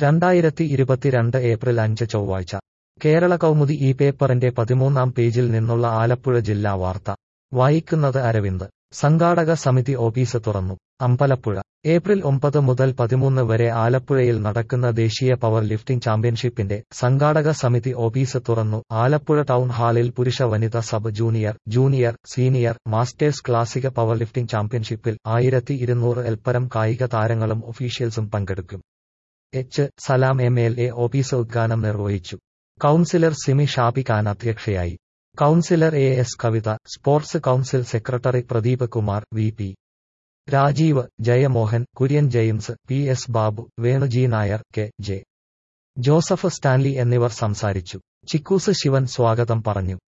രണ്ടായിരത്തി ഇരുപത്തിരണ്ട് ഏപ്രിൽ അഞ്ച് ചൊവ്വാഴ്ച കേരള കൗമുദി ഈ പേപ്പറിന്റെ പതിമൂന്നാം പേജിൽ നിന്നുള്ള ആലപ്പുഴ ജില്ലാ വാർത്ത വായിക്കുന്നത് അരവിന്ദ് സംഘാടക സമിതി ഓഫീസ് തുറന്നു അമ്പലപ്പുഴ ഏപ്രിൽ ഒമ്പത് മുതൽ പതിമൂന്ന് വരെ ആലപ്പുഴയിൽ നടക്കുന്ന ദേശീയ പവർ ലിഫ്റ്റിംഗ് ചാമ്പ്യൻഷിപ്പിന്റെ സംഘാടക സമിതി ഓഫീസ് തുറന്നു ആലപ്പുഴ ടൗൺ ഹാളിൽ പുരുഷ വനിത sub junior junior senior masters classic power lifting ചാമ്പ്യൻഷിപ്പിൽ ആയിരത്തി ഇരുന്നൂറ് എൽപ്പരം കായിക താരങ്ങളും ഒഫീഷ്യൽസും പങ്കെടുക്കും H Salam M L A office ഉദ്ഘാടനം നിർവഹിച്ചു കൌൺസിലർ സിമി ഷാബി ഖാൻ അധ്യക്ഷയായി councillor A S Kavitha sports council secretary Pradeep Kumar V P Rajeev Jayamohan Kurian James P S Babu Venuji Nair K J Joseph Stanley എന്നിവർ സംസാരിച്ചു ചിക്കൂസ് ശിവൻ സ്വാഗതം പറഞ്ഞു